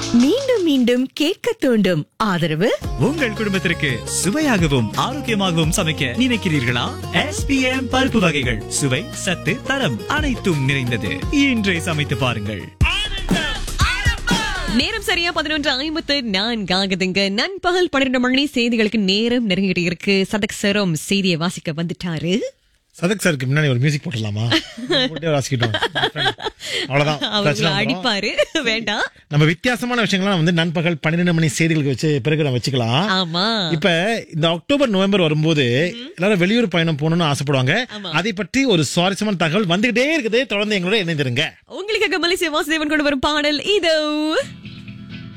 மீண்டும் மீண்டும் கேட்க தூண்டும் ஆதரவு உங்கள் குடும்பத்திற்கு சுவையாகவும் ஆரோக்கியமாகவும் சமைக்க நினைக்கிறீர்களா எஸ்பிஎம் பருப்பு வகைகள் சுவை சத்து தரம் அனைத்தும் நிறைந்தது இன்றே சமைத்து பாருங்கள் நேரம் சரியா பதினொன்று ஐம்பத்து நான்காகுதுங்க நண்பகல் பன்னிரண்டு மணி செய்திகளுக்கு நேரம் நெருங்கிட்டு இருக்கு சதக் சரம் செய்தியை வாசிக்க வந்துட்டாரு சதக் சாருக்கு முன்னாடி ஒரு மியூசிக் போட்டுடலாமா போட்டே வாசிக்கிட்டோம் அவ்வளவுதான் அவர் பிரச்சனை வந்துரும். அடிப்பாரு வேண்டாம் நம்ம வித்தியாசமான விஷயங்கள்லாம் வந்து நண்பகல் பன்னிரெண்டு மணி செய்திகளுக்கு வச்சு பிறகு நம்ம வச்சுக்கலாம் ஆமா இப்ப இந்த அக்டோபர் நவம்பர் வரும்போது எல்லாரும் வெளியூர் பயணம் போகணும்னு ஆசைப்படுவாங்க ஆமா. அதை பற்றி ஒரு சுவாரஸ்யமான தகவல் வந்துகிட்டே இருக்குது தொடர்ந்து எங்களோட இணைந்திருங்க உங்களுக்காக மலேசிய வாசுதேவன் கொண்டு வரும் பாடல் இதோ